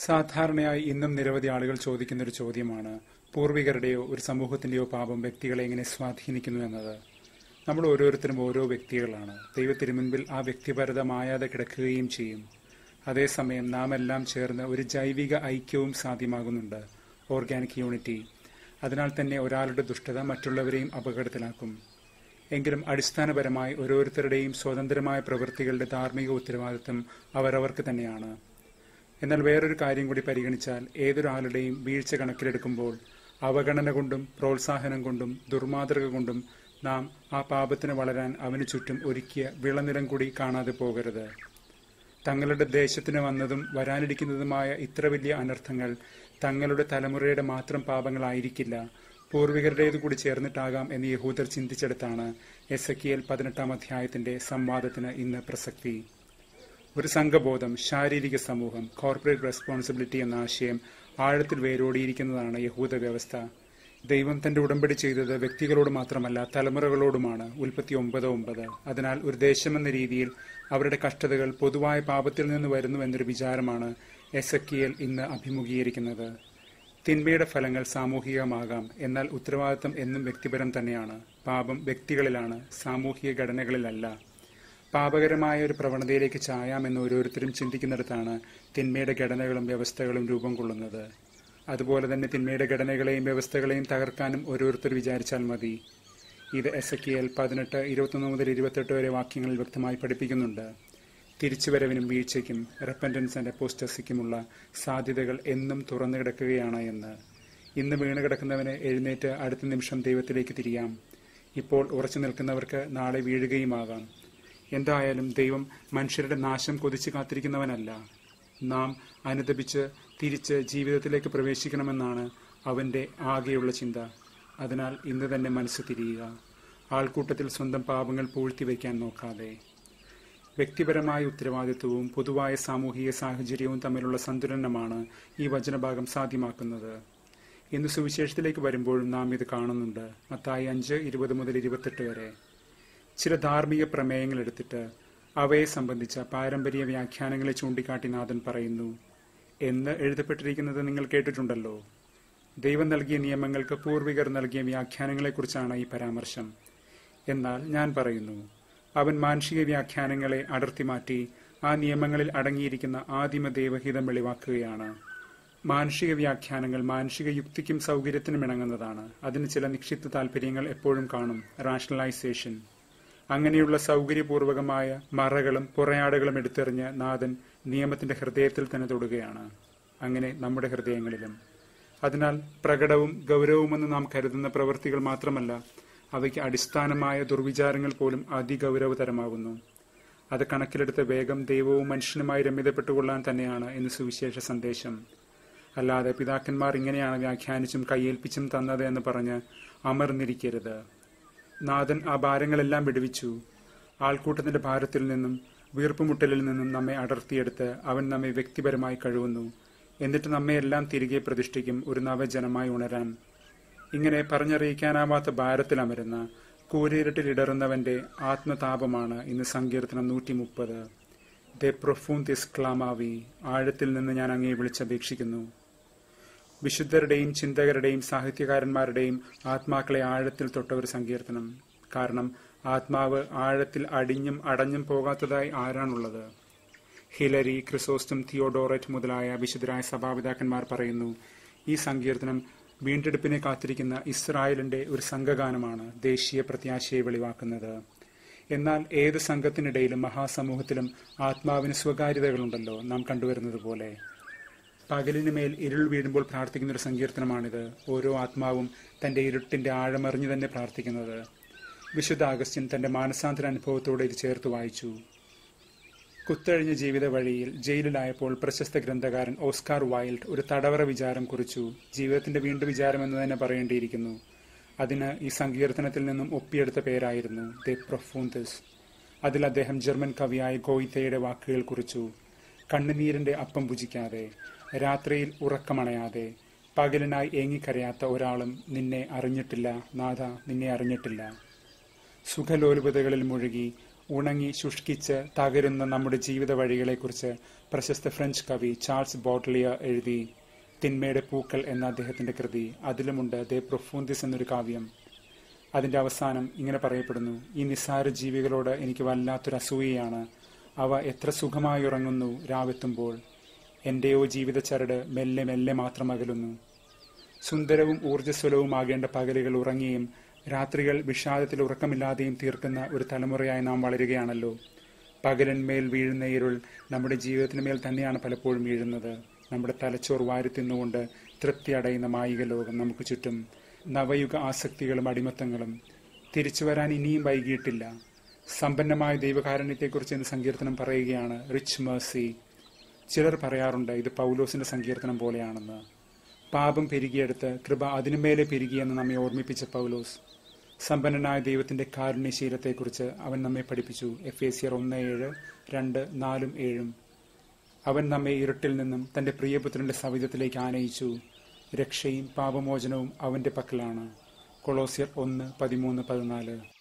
സാധാരണയായി ഇന്നും നിരവധി ആളുകൾ ചോദിക്കുന്ന ഒരു ചോദ്യമാണ് പൂർവികരുടെയോ ഒരു സമൂഹത്തിന്റെയോ പാപം വ്യക്തികളെ എങ്ങനെ സ്വാധീനിക്കുന്നു എന്നത് നമ്മൾ ഓരോരുത്തരും ഓരോ വ്യക്തികളാണ് ദൈവത്തിന് മുൻപിൽ ആ വ്യക്തിപരത മായാതെ കിടക്കുകയും ചെയ്യും അതേസമയം നാം എല്ലാം ചേർന്ന് ഒരു ജൈവിക ഐക്യവും സാധ്യമാകുന്നുണ്ട് ഓർഗാനിക് യൂണിറ്റി അതിനാൽ തന്നെ ഒരാളുടെ ദുഷ്ടത മറ്റുള്ളവരെയും അപകടത്തിലാക്കും എങ്കിലും അടിസ്ഥാനപരമായി ഓരോരുത്തരുടെയും സ്വതന്ത്രമായ പ്രവൃത്തികളുടെ ധാർമ്മിക ഉത്തരവാദിത്വം അവരവർക്ക് തന്നെയാണ് എന്നാൽ വേറൊരു കാര്യം കൂടി പരിഗണിച്ചാൽ ഏതൊരാളുടെയും വീഴ്ച കണക്കിലെടുക്കുമ്പോൾ അവഗണന കൊണ്ടും പ്രോത്സാഹനം കൊണ്ടും ദുർമാതൃക കൊണ്ടും നാം ആ പാപത്തിന് വളരാൻ അവന് ചുറ്റും ഒരുക്കിയ വിളനിലം കൂടി കാണാതെ പോകരുത് തങ്ങളുടെ ദേശത്തിന് വന്നതും വരാനിരിക്കുന്നതുമായ ഇത്ര വലിയ അനർത്ഥങ്ങൾ തങ്ങളുടെ തലമുറയുടെ മാത്രം പാപങ്ങളായിരിക്കില്ല പൂർവികരുടേത് കൂടി ചേർന്നിട്ടാകാം എന്ന് യഹൂദർ ചിന്തിച്ചെടുത്താണ് എസ് എ പതിനെട്ടാം അധ്യായത്തിന്റെ സംവാദത്തിന് ഇന്ന് പ്രസക്തി ഒരു സംഘബോധം ശാരീരിക സമൂഹം കോർപ്പറേറ്റ് റെസ്പോൺസിബിലിറ്റി എന്ന ആശയം ആഴത്തിൽ വേരോടിയിരിക്കുന്നതാണ് യഹൂദ വ്യവസ്ഥ ദൈവം തന്റെ ഉടമ്പടി ചെയ്തത് വ്യക്തികളോട് മാത്രമല്ല തലമുറകളോടുമാണ് ഉൽപ്പത്തി ഒമ്പത് ഒമ്പത് അതിനാൽ ഒരു ദേശമെന്ന രീതിയിൽ അവരുടെ കഷ്ടതകൾ പൊതുവായ പാപത്തിൽ നിന്ന് വരുന്നു എന്നൊരു വിചാരമാണ് എസ് ഇന്ന് അഭിമുഖീകരിക്കുന്നത് തിന്മയുടെ ഫലങ്ങൾ സാമൂഹികമാകാം എന്നാൽ ഉത്തരവാദിത്തം എന്നും വ്യക്തിപരം തന്നെയാണ് പാപം വ്യക്തികളിലാണ് സാമൂഹിക ഘടനകളിലല്ല പാപകരമായ ഒരു പ്രവണതയിലേക്ക് ചായാമെന്ന് ഓരോരുത്തരും ചിന്തിക്കുന്നിടത്താണ് തിന്മയുടെ ഘടനകളും വ്യവസ്ഥകളും രൂപം കൊള്ളുന്നത് അതുപോലെ തന്നെ തിന്മയുടെ ഘടനകളെയും വ്യവസ്ഥകളെയും തകർക്കാനും ഓരോരുത്തർ വിചാരിച്ചാൽ മതി ഇത് എസ് എ എൽ പതിനെട്ട് ഇരുപത്തൊന്ന് മുതൽ ഇരുപത്തെട്ട് വരെ വാക്യങ്ങളിൽ വ്യക്തമായി പഠിപ്പിക്കുന്നുണ്ട് തിരിച്ചുവരവിനും വീഴ്ചയ്ക്കും റെപ്പൻഡൻസ് ആൻഡ് അപ്പോസ്റ്റസിക്കുമുള്ള സാധ്യതകൾ എന്നും തുറന്നു കിടക്കുകയാണ് എന്ന് ഇന്ന് വീണ് കിടക്കുന്നവന് എഴുന്നേറ്റ് അടുത്ത നിമിഷം ദൈവത്തിലേക്ക് തിരിയാം ഇപ്പോൾ ഉറച്ചു നിൽക്കുന്നവർക്ക് നാളെ വീഴുകയുമാകാം എന്തായാലും ദൈവം മനുഷ്യരുടെ നാശം കൊതിച്ചു കാത്തിരിക്കുന്നവനല്ല നാം അനുദപിച്ച് തിരിച്ച് ജീവിതത്തിലേക്ക് പ്രവേശിക്കണമെന്നാണ് അവന്റെ ആകെയുള്ള ചിന്ത അതിനാൽ ഇന്ന് തന്നെ മനസ്സ് തിരിയുക ആൾക്കൂട്ടത്തിൽ സ്വന്തം പാപങ്ങൾ പൂഴ്ത്തിവെക്കാൻ നോക്കാതെ വ്യക്തിപരമായ ഉത്തരവാദിത്വവും പൊതുവായ സാമൂഹിക സാഹചര്യവും തമ്മിലുള്ള സന്തുലനമാണ് ഈ വചനഭാഗം സാധ്യമാക്കുന്നത് ഇന്ന് സുവിശേഷത്തിലേക്ക് വരുമ്പോഴും നാം ഇത് കാണുന്നുണ്ട് മത്തായി അഞ്ച് ഇരുപത് മുതൽ ഇരുപത്തെട്ട് വരെ ചില ധാർമ്മിക പ്രമേയങ്ങൾ എടുത്തിട്ട് അവയെ സംബന്ധിച്ച പാരമ്പര്യ വ്യാഖ്യാനങ്ങളെ ചൂണ്ടിക്കാട്ടി നാഥൻ പറയുന്നു എന്ന് എഴുതപ്പെട്ടിരിക്കുന്നത് നിങ്ങൾ കേട്ടിട്ടുണ്ടല്ലോ ദൈവം നൽകിയ നിയമങ്ങൾക്ക് പൂർവികർ നൽകിയ വ്യാഖ്യാനങ്ങളെക്കുറിച്ചാണ് ഈ പരാമർശം എന്നാൽ ഞാൻ പറയുന്നു അവൻ മാനുഷിക വ്യാഖ്യാനങ്ങളെ അടർത്തി മാറ്റി ആ നിയമങ്ങളിൽ അടങ്ങിയിരിക്കുന്ന ആദിമ ദൈവഹിതം വെളിവാക്കുകയാണ് മാനുഷിക വ്യാഖ്യാനങ്ങൾ മാനുഷിക യുക്തിക്കും സൗകര്യത്തിനും ഇണങ്ങുന്നതാണ് അതിന് ചില നിക്ഷിപ്ത താല്പര്യങ്ങൾ എപ്പോഴും കാണും റാഷണലൈസേഷൻ അങ്ങനെയുള്ള സൗകര്യപൂർവകമായ മറകളും പുറയാടുകളും എടുത്തെറിഞ്ഞ് നാഥൻ നിയമത്തിന്റെ ഹൃദയത്തിൽ തന്നെ തൊടുകയാണ് അങ്ങനെ നമ്മുടെ ഹൃദയങ്ങളിലും അതിനാൽ പ്രകടവും ഗൗരവമെന്ന് നാം കരുതുന്ന പ്രവൃത്തികൾ മാത്രമല്ല അവയ്ക്ക് അടിസ്ഥാനമായ ദുർവിചാരങ്ങൾ പോലും അതിഗൗരവതരമാകുന്നു അത് കണക്കിലെടുത്ത വേഗം ദൈവവും മനുഷ്യനുമായി രമ്യതപ്പെട്ടുകൊള്ളാൻ തന്നെയാണ് എന്ന് സുവിശേഷ സന്ദേശം അല്ലാതെ പിതാക്കന്മാർ ഇങ്ങനെയാണ് വ്യാഖ്യാനിച്ചും കയ്യേൽപ്പിച്ചും തന്നത് എന്ന് പറഞ്ഞ് അമർന്നിരിക്കരുത് നാഥൻ ആ ഭാരങ്ങളെല്ലാം വിടുവിച്ചു ആൾക്കൂട്ടത്തിന്റെ ഭാരത്തിൽ നിന്നും വീർപ്പുമുട്ടലിൽ നിന്നും നമ്മെ അടർത്തിയെടുത്ത് അവൻ നമ്മെ വ്യക്തിപരമായി കഴിവുന്നു എന്നിട്ട് നമ്മയെല്ലാം തിരികെ പ്രതിഷ്ഠിക്കും ഒരു നവജനമായി ഉണരാൻ ഇങ്ങനെ പറഞ്ഞറിയിക്കാനാവാത്ത ഭാരത്തിൽ അമരുന്ന കൂരിരുട്ടിൽ ഇടറുന്നവന്റെ ആത്മതാപമാണ് ഇന്ന് സങ്കീർത്തനം നൂറ്റി മുപ്പത് ദെ പ്രൊഫൂന്തിസ് ക്ലാമാവി ആഴത്തിൽ നിന്ന് ഞാൻ അങ്ങേ വിളിച്ചപേക്ഷിക്കുന്നു വിശുദ്ധരുടെയും ചിന്തകരുടെയും സാഹിത്യകാരന്മാരുടെയും ആത്മാക്കളെ ആഴത്തിൽ തൊട്ട ഒരു സങ്കീർത്തനം കാരണം ആത്മാവ് ആഴത്തിൽ അടിഞ്ഞും അടഞ്ഞും പോകാത്തതായി ആരാണുള്ളത് ഹിലരി ക്രിസോസ്റ്റം തിയോഡോററ്റ് മുതലായ വിശുദ്ധരായ സഭാപിതാക്കന്മാർ പറയുന്നു ഈ സങ്കീർത്തനം വീണ്ടെടുപ്പിനെ കാത്തിരിക്കുന്ന ഇസ്രായേലിന്റെ ഒരു സംഘഗാനമാണ് ദേശീയ പ്രത്യാശയെ വെളിവാക്കുന്നത് എന്നാൽ ഏത് സംഘത്തിനിടയിലും മഹാസമൂഹത്തിലും ആത്മാവിന് സ്വകാര്യതകളുണ്ടല്ലോ നാം കണ്ടുവരുന്നത് പോലെ പകലിന് മേൽ ഇരുൾ വീഴുമ്പോൾ പ്രാർത്ഥിക്കുന്ന ഒരു സങ്കീർത്തനമാണിത് ഓരോ ആത്മാവും തന്റെ ഇരുട്ടിന്റെ ആഴമറിഞ്ഞു തന്നെ പ്രാർത്ഥിക്കുന്നത് വിശുദ്ധ അഗസ്റ്റിൻ തന്റെ മാനസാന്തര അനുഭവത്തോടെ ഇത് ചേർത്ത് വായിച്ചു കുത്തഴിഞ്ഞ ജീവിത വഴിയിൽ ജയിലിലായപ്പോൾ പ്രശസ്ത ഗ്രന്ഥകാരൻ ഓസ്കാർ വൈൽഡ് ഒരു തടവറ വിചാരം കുറിച്ചു ജീവിതത്തിന്റെ വീണ്ടു വിചാരം എന്ന് തന്നെ പറയേണ്ടിയിരിക്കുന്നു അതിന് ഈ സങ്കീർത്തനത്തിൽ നിന്നും ഒപ്പിയെടുത്ത പേരായിരുന്നു ദെ പ്രൊഫൂന്തസ് അതിൽ അദ്ദേഹം ജർമ്മൻ കവിയായ ഗോയിത്തയുടെ വാക്കുകൾ കുറിച്ചു കണ്ണുനീരിന്റെ അപ്പം ഭുജിക്കാതെ രാത്രിയിൽ ഉറക്കമണയാതെ പകലിനായി ഏങ്ങിക്കരയാത്ത ഒരാളും നിന്നെ അറിഞ്ഞിട്ടില്ല നാഥ നിന്നെ അറിഞ്ഞിട്ടില്ല സുഖലോലുപതകളിൽ മുഴുകി ഉണങ്ങി ശുഷ്കിച്ച് തകരുന്ന നമ്മുടെ ജീവിത വഴികളെക്കുറിച്ച് പ്രശസ്ത ഫ്രഞ്ച് കവി ചാൾസ് ബോട്ട്ലിയ എഴുതി തിന്മയുടെ പൂക്കൾ എന്ന അദ്ദേഹത്തിന്റെ കൃതി അതിലുമുണ്ട് ദേ പ്രൊഫൂന്തിസ് എന്നൊരു കാവ്യം അതിന്റെ അവസാനം ഇങ്ങനെ പറയപ്പെടുന്നു ഈ നിസ്സാര ജീവികളോട് എനിക്ക് വല്ലാത്തൊരു അസൂയയാണ് അവ എത്ര സുഖമായി ഉറങ്ങുന്നു രാവെത്തുമ്പോൾ എന്റെയോ ജീവിത ചരട് മെല്ലെ മെല്ലെ മാത്രം അകലുന്നു സുന്ദരവും ഊർജ്ജസ്വലവുമാകേണ്ട പകലുകൾ ഉറങ്ങിയും രാത്രികൾ വിഷാദത്തിൽ ഉറക്കമില്ലാതെയും തീർക്കുന്ന ഒരു തലമുറയായി നാം വളരുകയാണല്ലോ പകലന്മേൽ വീഴുന്ന ഇരുൾ നമ്മുടെ ജീവിതത്തിന് മേൽ തന്നെയാണ് പലപ്പോഴും വീഴുന്നത് നമ്മുടെ തലച്ചോർ വാരി തിന്നുകൊണ്ട് തൃപ്തി അടയുന്ന മായിക ലോകം നമുക്ക് ചുറ്റും നവയുഗ ആസക്തികളും അടിമത്തങ്ങളും തിരിച്ചു വരാൻ ഇനിയും വൈകിയിട്ടില്ല സമ്പന്നമായ ദൈവകാരുണ്യത്തെക്കുറിച്ച് ഇന്ന് സങ്കീർത്തനം പറയുകയാണ് റിച്ച് മേഴ്സി ചിലർ പറയാറുണ്ട് ഇത് പൗലോസിന്റെ സങ്കീർത്തനം പോലെയാണെന്ന് പാപം പെരുകിയെടുത്ത് കൃപ അതിനുമേലെ പെരുകിയെന്ന് നമ്മെ ഓർമ്മിപ്പിച്ച പൗലോസ് സമ്പന്നനായ ദൈവത്തിന്റെ കാരുണ്യശീലത്തെക്കുറിച്ച് അവൻ നമ്മെ പഠിപ്പിച്ചു എഫ് എ സിയർ ഒന്ന് ഏഴ് രണ്ട് നാലും ഏഴും അവൻ നമ്മെ ഇരുട്ടിൽ നിന്നും തന്റെ പ്രിയപുത്രന്റെ സവിധത്തിലേക്ക് ആനയിച്ചു രക്ഷയും പാപമോചനവും അവന്റെ പക്കലാണ് കൊളോസിയർ ഒന്ന് പതിമൂന്ന് പതിനാല്